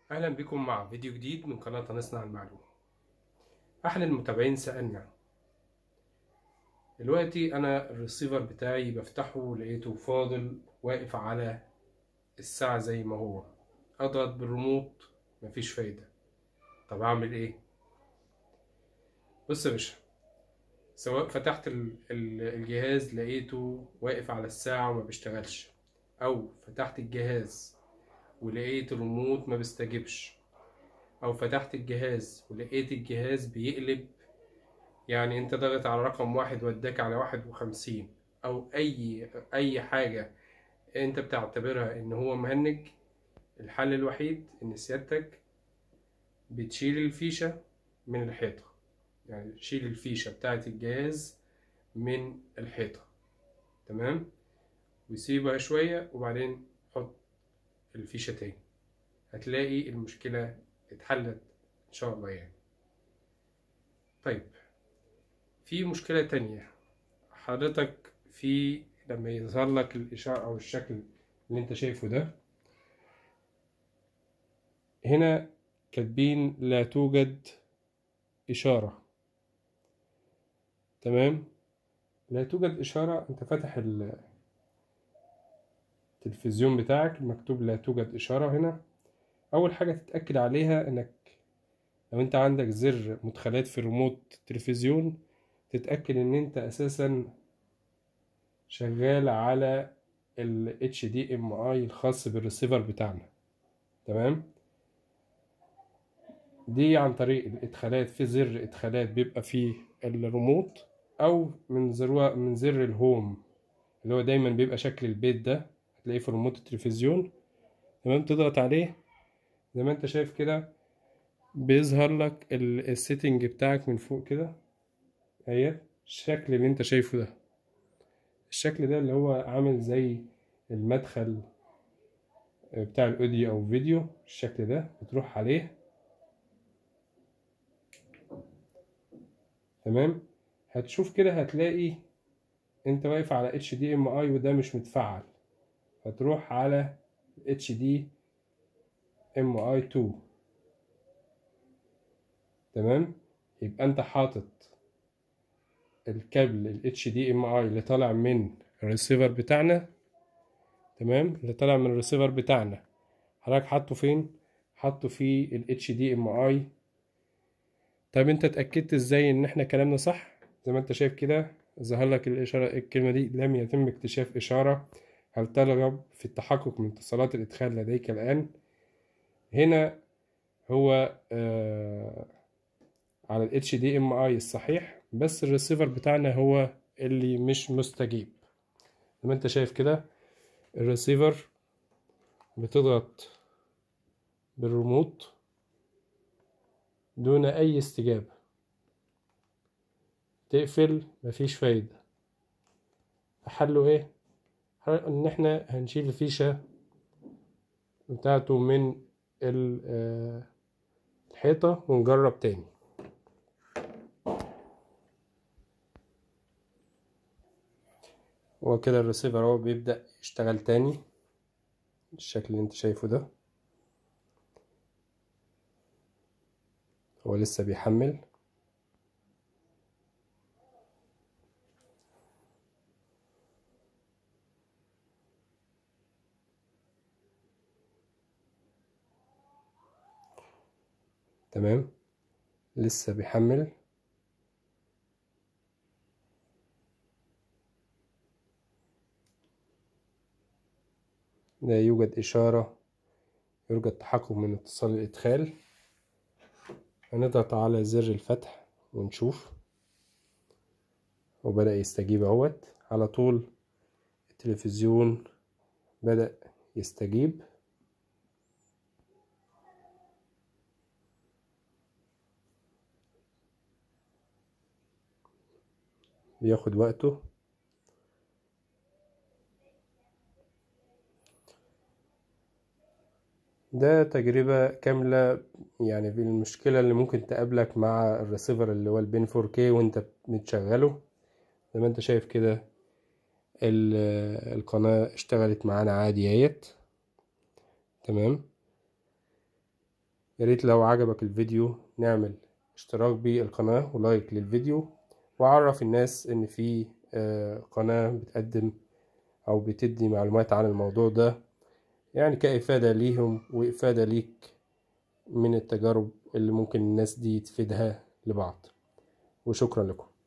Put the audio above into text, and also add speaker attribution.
Speaker 1: أهلا بكم مع فيديو جديد من قناة نصنع المعلومة أحد المتابعين سألنا دلوقتي أنا الريسيفر بتاعي بفتحه لقيته فاضل واقف على الساعة زي ما هو أضغط بالريموت مفيش فايدة طب أعمل إيه؟ بص يا باشا سواء فتحت ال- ال- الجهاز لقيته واقف على الساعة وما بيشتغلش أو فتحت الجهاز ولقيت الريموت ما بيستجيبش او فتحت الجهاز ولقيت الجهاز بيقلب يعني انت ضغط على رقم واحد وداك على واحد وخمسين او اي اي حاجة انت بتعتبرها ان هو مهنج الحل الوحيد ان سيادتك بتشيل الفيشة من الحيطة يعني تشيل الفيشة بتاعة الجهاز من الحيطة تمام وسيبها شوية وبعدين حط الفيشة تاني هتلاقي المشكلة اتحلت إن شاء الله يعني طيب في مشكلة تانية حضرتك في لما يظهر لك الإشارة أو الشكل اللي أنت شايفه ده هنا كاتبين لا توجد إشارة تمام لا توجد إشارة أنت فاتح التلفزيون بتاعك مكتوب لا توجد إشارة هنا أول حاجة تتأكد عليها إنك لو أنت عندك زر مدخلات في ريموت تلفزيون تتأكد إن أنت أساسا شغال على ال HDMI الخاص بالريسيفر بتاعنا تمام دي عن طريق الإدخالات في زر إدخالات بيبقى فيه الريموت أو من زر من زر الهوم اللي هو دايما بيبقى شكل البيت ده هتلاقيه في ريموت التلفزيون تمام تضغط عليه زي ما انت شايف كده بيظهر لك السيتنج بتاعك من فوق كده اهي الشكل اللي انت شايفه ده الشكل ده اللي هو عامل زي المدخل بتاع الاوديو او فيديو الشكل ده بتروح عليه تمام هتشوف كده هتلاقي انت واقف على اتش دي ام اي وده مش متفعل هتروح على اتش دي ام اي 2 تمام يبقى انت حاطط الكابل ال HDMI اللي طالع من الريسيفر بتاعنا تمام اللي طالع من الريسيفر بتاعنا حضرتك حاطه فين حاطه في ال HDMI طب انت اتأكدت ازاي ان احنا كلامنا صح زي ما انت شايف كده ظهر لك الاشارة الكلمة دي لم يتم اكتشاف اشارة هل ترغب في التحقق من اتصالات الادخال لديك الان هنا هو آه على ال HDMI الصحيح بس الريسيفر بتاعنا هو اللي مش مستجيب زي ما انت شايف كده الريسيفر بتضغط بالريموت دون اي استجابة تقفل مفيش فايدة حله ايه ان احنا هنشيل الفيشة بتاعته من الحيطة ونجرب تاني هو كده الريسيفر اهو بيبدأ يشتغل تاني الشكل اللي انت شايفه ده هو لسه بيحمل تمام لسه بيحمل لا يوجد إشارة يرجى التحقق من اتصال الإدخال هنضغط على زر الفتح ونشوف وبدأ يستجيب اهوت على طول التلفزيون بدأ يستجيب بياخد وقته ده تجربة كاملة يعني في المشكلة اللي ممكن تقابلك مع الريسيفر اللي هو البين 4K وانت بتشغله زي ما انت شايف كده ال- القناة اشتغلت معانا عادي اهيت تمام ياريت لو عجبك الفيديو نعمل اشتراك بالقناة ولايك للفيديو وعرف الناس ان في آه، قناة بتقدم او بتدي معلومات عن الموضوع ده يعني كإفادة ليهم وإفادة ليك من التجارب اللي ممكن الناس دي تفيدها لبعض وشكرا لكم